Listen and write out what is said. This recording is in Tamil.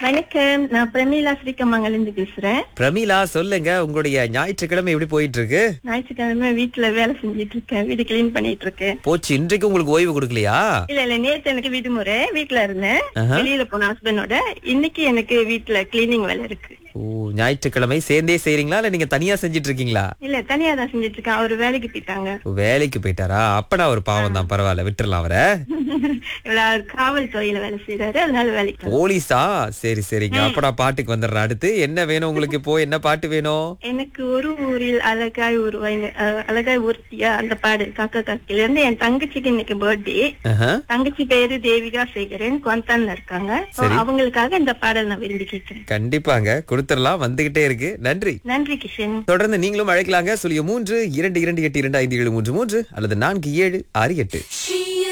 வணக்கம் நான் பிரமீளா ஸ்ரீகமங்கல இருந்து பேசுறேன் பிரமீளா சொல்லுங்க உங்களுடைய ஞாயிற்றுக்கிழமை எப்படி போயிட்டு இருக்கு ஞாயிற்றுக்கிழமை வீட்டுல வேலை செஞ்சிட்டு இருக்கேன் வீடு கிளீன் பண்ணிட்டு இருக்கேன் போச்சு இன்றைக்கு உங்களுக்கு ஓய்வு கொடுக்கலையா இல்ல இல்ல நேத்து எனக்கு விடுமுறை வீட்டுல இருந்தேன் ஆஹா. வெளியில போன ஹஸ்பண்டோட இன்னைக்கு எனக்கு வீட்டுல கிளீனிங் வேலை இருக்கு ஓ ஞாயிற்றுக்கிழமை சேர்ந்தே செய்றீங்களா இல்ல நீங்க தனியா செஞ்சிட்டு இருக்கீங்களா இல்ல தனியா தான் செஞ்சிட்டு இருக்கேன் அவரு வேலைக்கு போயிட்டாங்க ஓ, வேலைக்கு போயிட்டாரா அப்பனா ஒரு பாவம் தான் பரவாயில்ல விட்டுறலாம் அவரை இவ்வளவு அவர் காவல்துறையில வேலை செய்யறாரு அதனால வேலைக்கு போறாரு. போலீஸா சரி சரிங்க அப்ப நான் பாட்டுக்கு வந்துடுறேன் அடுத்து என்ன வேணும் உங்களுக்கு இப்போ என்ன பாட்டு வேணும் எனக்கு ஒரு ஊரில் அழகாய் உருவாங்க அழகாய் ஊர்த்தியா அந்த பாடு காக்கா காக்கில இருந்து என் தங்கச்சிக்கு இன்னைக்கு பர்த்டே ஆஹா. தங்கச்சி பேரு தேவிகா சேகரன் குவந்தான்ல இருக்காங்க So, சரி. அவங்களுக்காக இந்த பாடல் நான் விரும்பி கேட்கிறேன் கண்டிப்பாங்க கொடுத்துடலாம் வந்துகிட்டே இருக்கு நன்றி நன்றி கிஷன் தொடர்ந்து நீங்களும் அழைக்கலாங்க சொல்லிய மூன்று இரண்டு இரண்டு எட்டு இரண்டு ஐந்து ஏழு மூன்று மூன்று அல்லது நான்கு ஏழு ஆறு எட்டு She